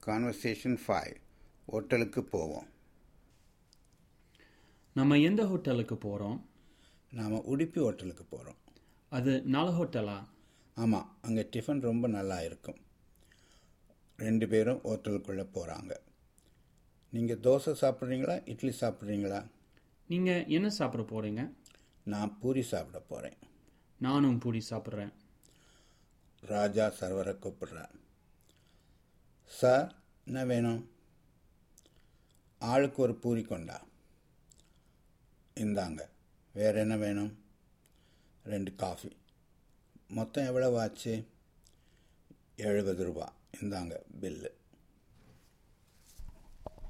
conversation five ஹோட்டலுக்கு போவோம் நம்ம எந்த ஹோட்டலுக்கு போகிறோம் நாம் உடுப்பி ஹோட்டலுக்கு போகிறோம் அது நல்ல ஹோட்டலா ஆமாம் அங்கே டிஃபன் ரொம்ப நல்லா இருக்கும் ரெண்டு பேரும் ஹோட்டலுக்குள்ளே போகிறாங்க நீங்கள் தோசை சாப்பிட்றீங்களா இட்லி சாப்பிட்றீங்களா நீங்கள் என்ன சாப்பிட போகிறீங்க நான் பூரி சாப்பிட போகிறேன் நானும் பூரி சாப்பிட்றேன் ராஜா சர்வரை கூப்பிடுறார் சார் என்ன வேணும் ஆளுக்கு ஒரு பூரி கொண்டா இந்தாங்க வேற என்ன வேணும் ரெண்டு காஃபி மொத்தம் எவ்வளவு ஆச்சு எழுபது ரூபா இந்தாங்க பில்லு